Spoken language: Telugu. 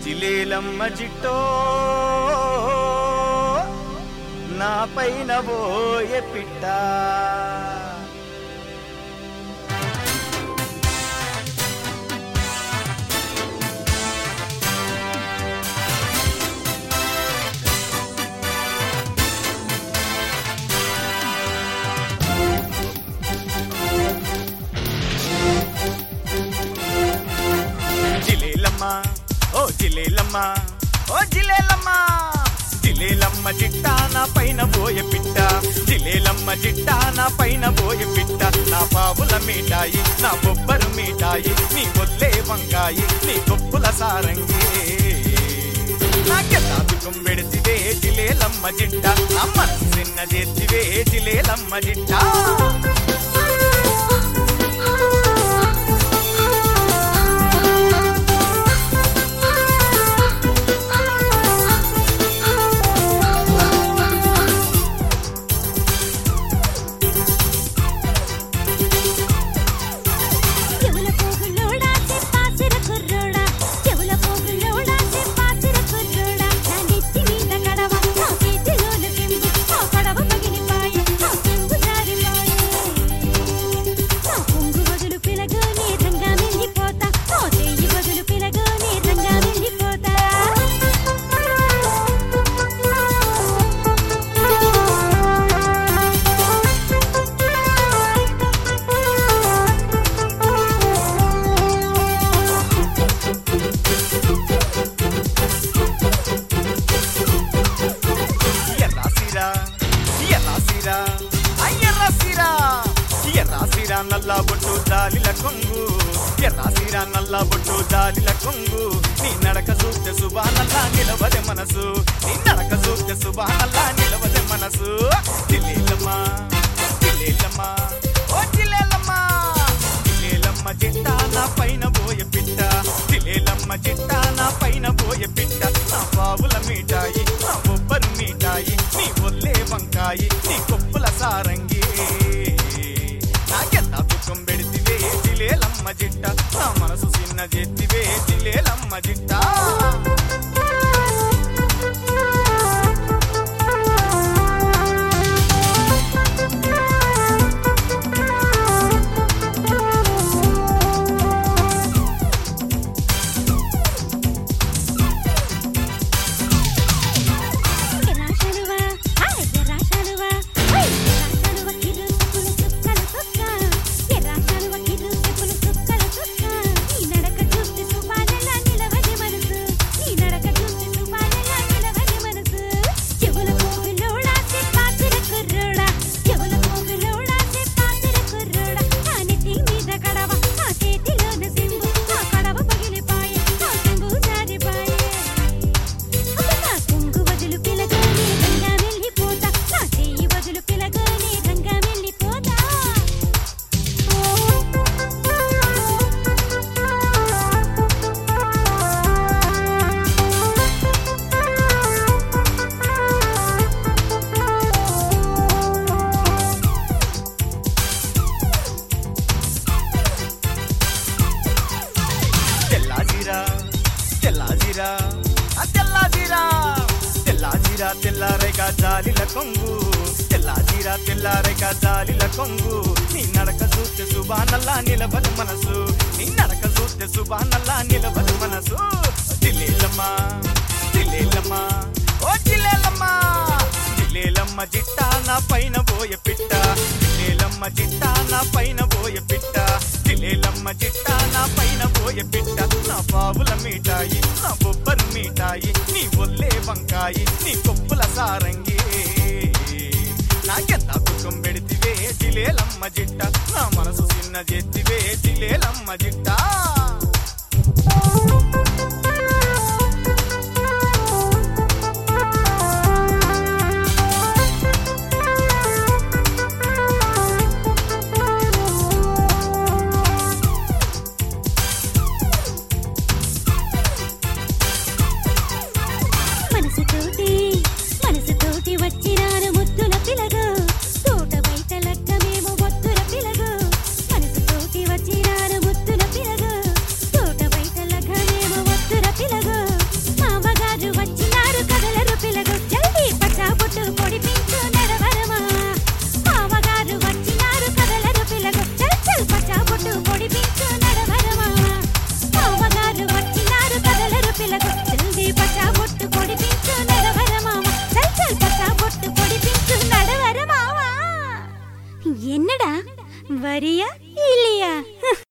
జిలేలమ్మ జిట్టో నా పైన పోయే పిట్ట జిలేలమ్మ ఓ జిలేలమ్మ ఓ జిలేలమ్మ జిలేలమ్మ జిట్టా నా పైన పోయే పిట్ట జిలేలమ్మ జిట్టా నా పైన పోయే పిట్ట నా పావుల మీటాయి నా బొబ్బరు మీటాయి నీ ఒల్లే వంకాయి నీ కొప్పుల సారంగి నాకెలా దుఃఖం పెడితివే జిలేలమ్మ జిట్ట నా మనసు చిన్న చేతివే జిలేలమ్మ జిట్టా చెవుల పోగులోడా చెప్పాసిర కుర్రోడా చెవుల పోగులోడా చెప్పాసిర కుర్రోడా నా నెత్తి మీద కడవ నా చేతిలోన కెంపు నా కడవ పగిలిపాయే నా కెంపు జారిపాయే నా పొంగు బదులు పిలగు నీ రంగా వెళ్ళిపోతా నా చెయ్యి బదులు పిలగు నీ రంగా వెళ్ళిపోతా ఎర్రాసిరా ఎర్రాసిరా ఎర్రాసిరా ఎర్రాసిరా నల్ల బొట్టు దాలిల కొంగు ఎర్రాసిరా నల్ల బొట్టు దాలిల కొంగు నీ నడక చూస్తే సుబానల్లా నిలవదే మనసు నీ నడక చూస్తే సుబానల్లా నిలవదే మనసు జిల్లేలమ్మా జిల్లేలమ్మా ఓ జిల్లేలమ్మా జిల్లేలమ్మ జిట్ట నా పైన పోయే పిట్ట జిల్లేలమ్మ జిట్ట నా పైన పోయే పిట్ట నా బావుల మీటాయి నా బొబ్బరు మీటాయి నీ ఒల్లే వంకాయి నీ కొప్పుల సారంగి నాకెంత దుఃఖం పెడితివే జిలేలమ్మ జిట్ట నా మనసు చిన్న జెత్తివే జిలేలమ్మ జిట్ట ఎర్రాశలువా హాయ్ ఎర్రాశలువా హై ఎర్రాశలువా కిరు చెప్పులు చుక్కలు చుక్క ఎర్రాశలువా కిరు చెప్పులు చుక్కలు చుక్క నీ నడక చూస్తే సుమానలా నిలవని మనసు నీ నడక చూస్తే సుమానలా నిలవని మనసు చెవుల పోగులోడా చెప్పాసిర కుర్రోడా చెవుల పోగులోడా చెప్పాసిర కుర్రోడా నా నెత్తి మీద కడవ నా చేతిలోన సింబు నా కడవ పగిలిపాయే నా సింబు జారిపాయే నా కొంగు వదులు పిలగానే రంగా వెళ్ళిపోతా నా చెయ్యి వదులు పిలగానే రంగా వెళ్ళిపోతా తెల్లాజీరా తెల్లాజీరా ఆ తెల్లాజీరా తెల్లాజీరా తెల్లారేగా జాలిల కొంగు తెల్లాజీరా తెల్లారేగా జాలిల కొంగు నీ నడక చూస్తే సుబానల్లా నిలబదు మనసు నీ నడక చూస్తే సుబానల్లా నిలబదు మనసు జిల్లేలమ్మా జిల్లేలమ్మా ఓ జిల్లేలమ్మా జిల్లేలమ్మ జిట్టా నా పైన పోయే పిట్ట జిల్లేలమ్మ జిట్టా నా పైన పోయే పిట్ట జిల్లేలమ్మ జిట్టా నా పైన పోయే పిట్ట నా పావుల మీటాయి నా బొబ్బరు మీటాయి నీ ఒల్లే వంకాయి నీ కొప్పుల సారంగి నాకెంత దుఃఖం పెడితివే జిలేలమ్మ జిట్ట నా మనసు చిన్న జెత్తివే జిలేలమ్మ జిట్టా మనసుతోటి మనసుతోటి వచ్చినాను ముద్దుల పిలగు తోట బయట లెక్క మేము వద్దుల పిలగు మనసుతోటి వచ్చినాను ముద్దుల పిలగు వరియా ఇలియా